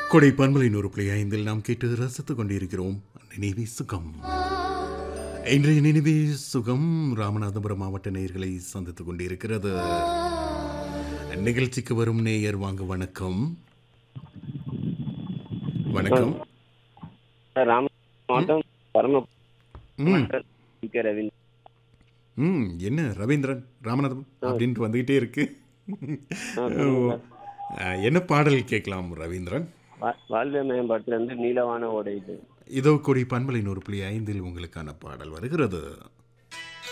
கொடை பன்மலை நூறு புள்ளி ஐந்தில் நாம் கேட்டு ரசித்துக் கொண்டிருக்கிறோம் நினைவே சுகம் இன்றைய நினைவே சுகம் ராமநாதபுரம் மாவட்ட நேயர்களை சந்தித்துக் கொண்டிருக்கிறது நிகழ்ச்சிக்கு வரும் நேயர் வாங்க வணக்கம் வணக்கம் ராம மாவட்டம் பரம ம் கே ரவீந்திரன் ம் என்ன ரவீந்திரன் ராமநாதம் அப்படின்ட்டு வந்துகிட்டே இருக்கு அஹ், என்ன பாடல் கேட்கலாம் ரவீந்திரன் வா- வாழ்வே மேம்பாட்டுல இருந்து நீலவான ஓடையுது இதோ கொடி பண்பலை நூறு புள்ளி ஐந்தில் உங்களுக்கான பாடல் வருகிறது